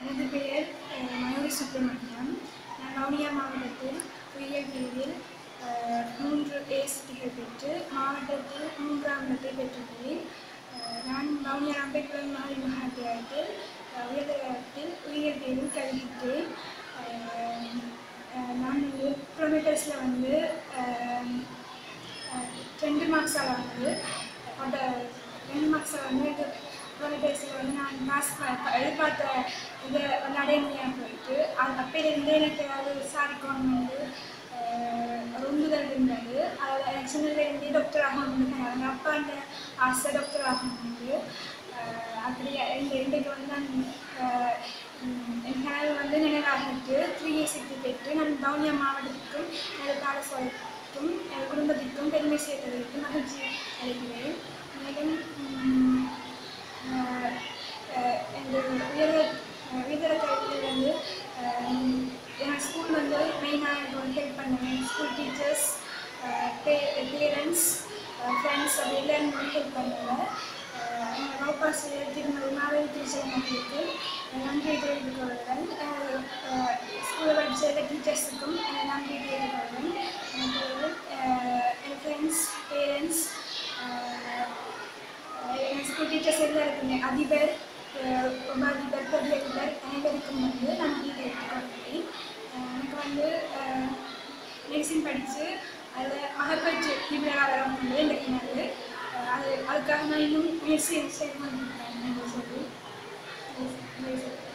எனது பெயர் அஹ், மயூரி சுப்பிரமணியம் நான் வவுனியா மாவட்டத்தில் உயிரியல் பிரிவில் அஹ், மூன்று ஏசிட்டிகள் பெற்று மாவட்டத்தில் மூன்றாம் இடத்தை பெற்றுள்ளேன் அஹ், நான் வவுனியா அம்பேத்கர் மாறி மகாவித்தியாலயத்தில் அஹ், உயர்தரத்தில் உயிரியல் பிரிவில் கல்வித்தேன் அஹ், அஹ், நான் வந்து கிலோமீட்டர்ஸில் வந்து அஹ், ரெண்டு மார்க்ஸால் வந்து அந்த ரெண்டு மார்க்ஸில் வந்து இது கிலோமீட்டர்ஸில் வந்து நான் மாஸ் எதிர்பார்த்த இதை வந்து அடைய முடியாமல் போயிட்டு அது அப்பையிலேருந்தே எனக்கு அது சாதிக்கணும் வந்து அஹ், ஒரு உந்துதல் இருந்தது அதில் எனக்கு சின்னதுலேருந்தே டாக்டர் ஆகணும்னு சொன்னாங்க அப்பா அந்த ஆசை டாக்டர் ஆகணும்னு அஹ், அப்படி இந்த இன்றைக்கு வந்து நான் அஹ், உம், என் கனவு வந்து நினைவாகிட்டு த்ரீ இயர்ஸ் பெற்று நான் வவுனியா மாவட்டத்துக்கும் எனது பாடசாலைக்கும் எனது குடும்பத்திற்கும் பெருமை சேர்த்ததற்கு மகிழ்ச்சி அடைகிறேன் மேலும் உம், அஹ், அஹ், எனது உயர்த அஹ், உயர்தர கல்வியில் வந்து அஹ், என் ஸ்கூல் வந்து மெயினாக எனக்கு வந்து ஹெல்ப் பண்ணுவேன் ஸ்கூல் டீச்சர்ஸ் பேரண்ட்ஸ் ஃப்ரெண்ட்ஸ் அப்படி எல்லாரும் வந்து ஹெல்ப் பண்ணுவேன் அஹ், எங்கள் வகுப்பாசிரியர் திருமதி மாவதி திருச்செல்வங்களுக்கு நன்றி தெரிவித்துக் கொள்கிறேன் ஸ்கூலில் படித்த எல்லா டீச்சர்ஸுக்கும் எனது நன்றி தெரிவித்துக் கொள்கிறேன் எனக்கு அஹ், என் ஃப்ரெண்ட்ஸ் பேரண்ட்ஸ் என் ஸ்கூல் டீச்சர்ஸ் எல்லாருக்குமே அதிபர் அஹ், உபாதிபர் பொதுவதிபர் அனைவருக்கும் வந்து நன்றி தெரிவித்துக் கொள்கிறேன் அஹ், எனக்கு வந்து மெடிசின் படித்து அதில் மகப்பேற்று நிபுணராக வந்து இந்த கிணறு அது அதுக்காக நான் இன்னும் முயற்சி செய்து கொண்டிருக்கிறேன் என்று சொல்லி